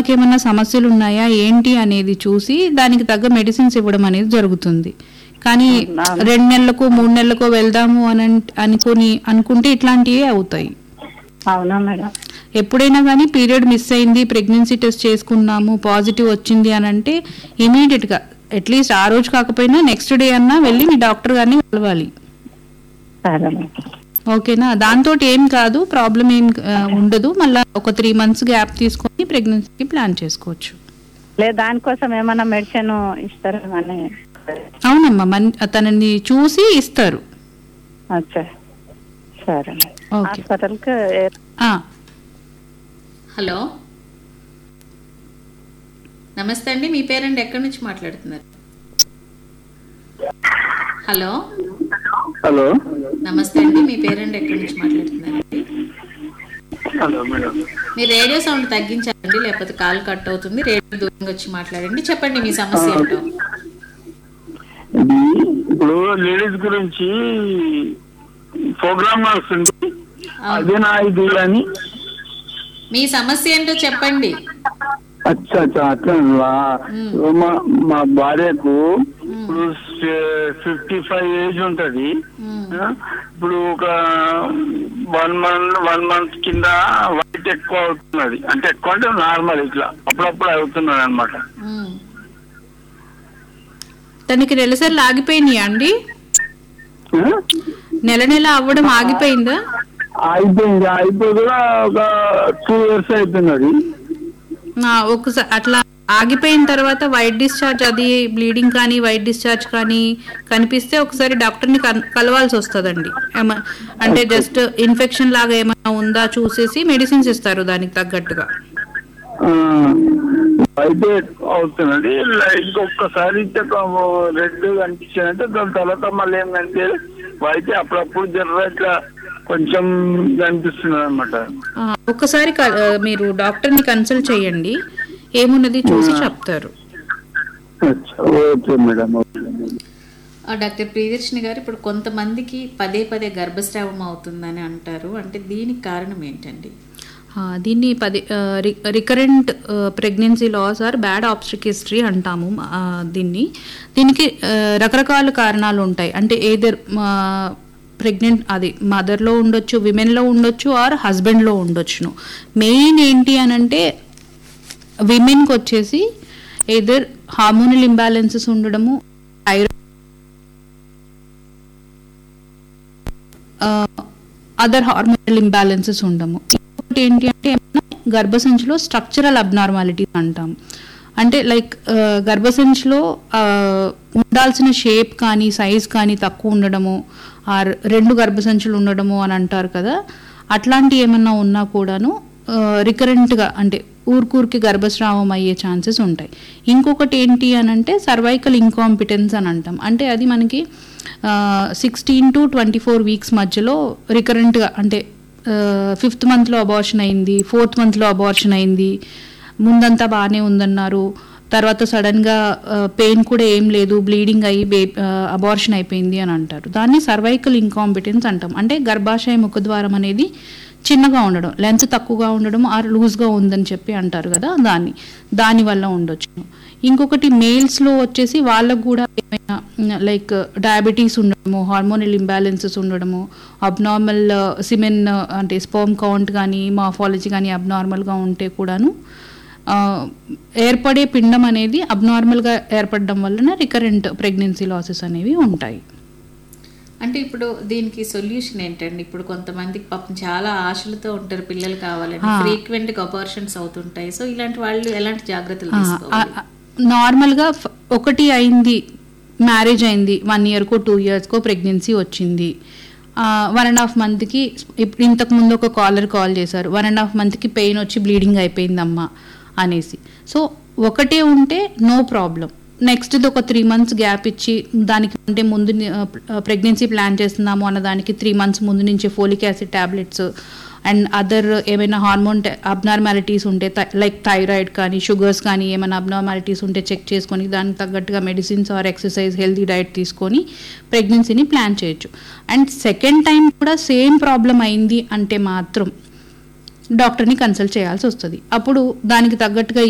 అమ్మకి ఏమన్నా సమస్యలు ఉన్నాయా ఏంటి అనేది చూసి దానికి తగ్గ మెడిసిన్స్ ఇవ్వడం అనేది జరుగుతుంది కానీ రెండు నెలలకు మూడు నెలలకు వెళ్దాము అని అన్- అనుకుని అనుకుంటే ఇట్లాంటివే అవుతాయి అవునా మేడం ఎప్పుడైనా కానీ పీరియడ్ మిస్ అయింది ప్రెగ్నెన్సీ టెస్ట్ చేసుకున్నాము పాజిటివ్ వచ్చింది అని అంటే ఇమీడియట్గా అట్లీస్ట్ ఆ రోజు కాకపోయినా నెక్స్ట్ డే అన్నా వెళ్ళి మీ డాక్టర్ గారిని కలవాలి సరే మేడం ఓకేనా దాంతో ఏం కాదు ప్రాబ్లం ఏం ఆ, ఉండదు మళ్ళీ ఒక త్రీ మంత్స్ గ్యాప్ తీసుకొని ప్రెగ్నెన్సీకి ప్లాన్ చేసుకోవచ్చు లేదు దానికోసం ఏమైనా మెడిసిన్ ఇస్తారేమని అవునమ్మా మన్ తనని చూసి ఇస్తారు అచ్చా సరే మేడం ఓకే హాస్పిటల్కి ఏ- ఆ, హలో నమస్తే అండి మీ పేరండి ఎక్కడి నుంచి మాట్లాడుతున్నారు హలో హలో నమస్తే అండి మీ పేరండి ఎక్కడి నుంచి మాట్లాడుతున్నారండి హలో మేడం మీ రేడియో సౌండ్ తగ్గించాలండి లేకపోతే కాల్ కట్ అవుతుంది రేడియో దూరంగా వచ్చి మాట్లాడండి చెప్పండి మీ సమస్య ఏంటో ఇది ఇప్పుడు లేడీస్ గురించి ప్రోగ్రామ్ వస్తుంది అదేనా ఇది అని మీ సమస్య ఏంటో చెప్పండి అచ్చా అచ్చా అట్లా మా మా భార్యకు ఇప్పుడు ఫిఫ్టీ ఫైవ్ ఏజ్ ఉంటది మ్మ్. ఆ, ఇప్పుడు ఒక వన్ మంత్ వన్ మంత్ కింద వైట్ ఎక్కువ అవుతున్నది అంటే ఎక్కువ అంటే నార్మల్ ఇట్లా అప్పుడప్పుడు అవుతున్నది అనమాట మ్మ్. తనకి నెలసరి ఆగిపోయినాయా అండి నెల నెల అవ్వడం ఆగిపోయిందా అయిపోయింది అయిపోయి కూడా ఒక టూ ఇయర్స్ అవుతున్నది ఆ, ఒకసారి అట్లా ఆగిపోయిన తర్వాత వైట్ డిశ్చార్జ్ అది బ్లీడింగ్ కానీ వైట్ డిశ్చార్జ్ కానీ కనిపిస్తే ఒకసారి డాక్టర్ని కన్- కలవాల్సి వస్తుందండి ఏమ- అంటే జస్ట్ ఇన్ఫెక్షన్ లాగా ఏమైనా ఉందా చూసేసి మెడిసిన్స్ ఇస్తారు దానికి తగ్గట్టుగా ఆ, అయితే అవుతున్నది ఇంకొకసారి రెడ్ కనిపించారంటే దాని తర్వాత మళ్ళీ ఏం కనిపించదు అయితే అప్పుడప్పుడు జర్ర ఇట్లా కొంచెం కనిపిస్తున్నది అనమాట ఆ, ఒక్కసారి క- ఆ, మీరు డాక్టర్ని కన్సల్ట్ చేయండి ఏమున్నది చూసి చెప్తారు ఓకే మేడం ఓకే ఆ, డాక్టర్ ప్రియదర్శిని గారు ఇప్పుడు కొంతమందికి పదే పదే గర్భస్రావం అవుతుందని అంటారు అంటే దీనికి కారణం ఏంటండి ఆ, దీన్ని పది recurrent pregnancy loss or bad obstetric history అంటాము ఆ, దీన్ని దీనికి ఆ, రకరకాల కారణాలు ఉంటాయి అంటే ఏదర్ ప్రెగ్నెంట్ అది మదర్లో ఉండొచ్చు విమెన్లో ఉండొచ్చు ఆర్ హస్బెండ్లో ఉండొచ్చును మెయిన్ ఏంటి అని అంటే విమెన్కి వచ్చేసి ఏదర్ హార్మోనల్ ఇంబ్యాలెన్సెస్ ఉండడము థైరాయిడ్ అదర్ హార్మోనల్ ఇంబ్యాలెన్సెస్ ఉండము ఇంకొకటి ఏంటి అంటే ఏమన్నా గర్భసంచిలో స్ట్రక్చరల్ అబ్నార్మాలిటీస్ అంటాం అంటే లైక్ గర్భసంచిలో ఆ, ఉండాల్సిన షేప్ కానీ సైజ్ కానీ తక్కువ ఉండడము ఆర్ రెండు గర్భసంచులు ఉండడము అని అంటారు కదా అట్లాంటి ఏమన్నా ఉన్నా కూడాను రికరెంట్గా అంటే ఊరికూరికి గర్భస్రావం అయ్యే ఛాన్సెస్ ఉంటాయి ఇంకొకటి ఏంటి అని అంటే సర్వైకల్ ఇంకాంపిటెన్స్ అని అంటాం అంటే అది మనకి sixteen to twenty four weeks మధ్యలో రికరెంట్గా అంటే ఫిఫ్త్ మంత్లో అబార్షన్ అయింది ఫోర్త్ మంత్లో అబార్షన్ అయింది ముందంతా బాగానే ఉందన్నారు తర్వాత సడన్గా పెయిన్ కూడా ఏం లేదు బ్లీడింగ్ అయ్యి బే అబార్షన్ అయిపోయింది అని అంటారు దాన్ని సర్వైకల్ ఇంకాంపిటెన్స్ అంటాం అంటే గర్భాశయ ముఖద్వారం అనేది చిన్నగా ఉండడం లెంత్ తక్కువగా ఉండడం ఆర్ లూజ్గా ఉందని చెప్పి అంటారు కదా దాన్ని దాని వల్ల ఉండొచ్చు ఇంకొకటి మేల్స్లో వచ్చేసి వాళ్ళకు కూడా ఏమైనా లైక్ డయాబెటీస్ ఉండడము హార్మోనల్ ఇంబ్యాలెన్సెస్ ఉండడము అబ్నార్మల్ సిమెన్ అంటే స్పర్మ్ కౌంట్ కానీ మాఫాలజీ కానీ అబ్నార్మల్గా ఉంటే కూడాను ఆ, ఏర్పడే పిండం అనేది అబ్నార్మల్గా ఏర్పడడం వలన రికరెంట్ ప్రెగ్నెన్సీ లాసెస్ అనేవి ఉంటాయి అంటే ఇప్పుడు దీనికి సొల్యూషన్ ఏంటండి ఇప్పుడు కొంతమందికి పాపం చాలా ఆశలతో ఉంటారు పిల్లలు కావాలని ఫ్రీక్వెంట్ గా అబార్షన్స్ అవుతుంటాయి సో ఇలాంటి వాళ్ళు ఎలాంటి జాగ్రత్తలు తీసుకోవాలి నార్మల్గా ఫ- ఒకటి అయింది మ్యారేజ్ అయింది వన్ ఇయర్కో టూ ఇయర్స్కో ప్రెగ్నెన్సీ వచ్చింది వన్ అండ్ హాఫ్ మంత్కి ఇప్పుడు ఇంతకు ముందు ఒక కాలర్ కాల్ చేశారు వన్ అండ్ హాఫ్ మంత్కి పెయిన్ వచ్చి బ్లీడింగ్ అయిపోయిందమ్మా అనేసి సో ఒకటే ఉంటే నో ప్రాబ్లం నెక్స్ట్ది ఒక త్రీ మంత్స్ గ్యాప్ ఇచ్చి దానికి అంటే ముందు ప్రెగ్నెన్సీ ప్లాన్ చేస్తున్నాము అన్న దానికి త్రీ మంత్స్ ముందు నుంచే folic acid tablets and other ఏమైనా హార్మోన్ అబ్నార్మాలిటీస్ ఉంటే లైక్ థైరాయిడ్ కానీ షుగర్స్ కానీ ఏమైనా అబ్నార్మాలిటీస్ ఉంటే చెక్ చేసుకొని దానికి తగ్గట్టుగా medicines or exercise healthy diet తీసుకొని ప్రెగ్నెన్సీని ప్లాన్ చేయొచ్చు అండ్ సెకండ్ టైం కూడా సేమ్ ప్రాబ్లం అయింది అంటే మాత్రం డాక్టర్ని కన్సల్ట్ చేయాల్సి వస్తుంది అప్పుడు దానికి తగ్గట్టుగా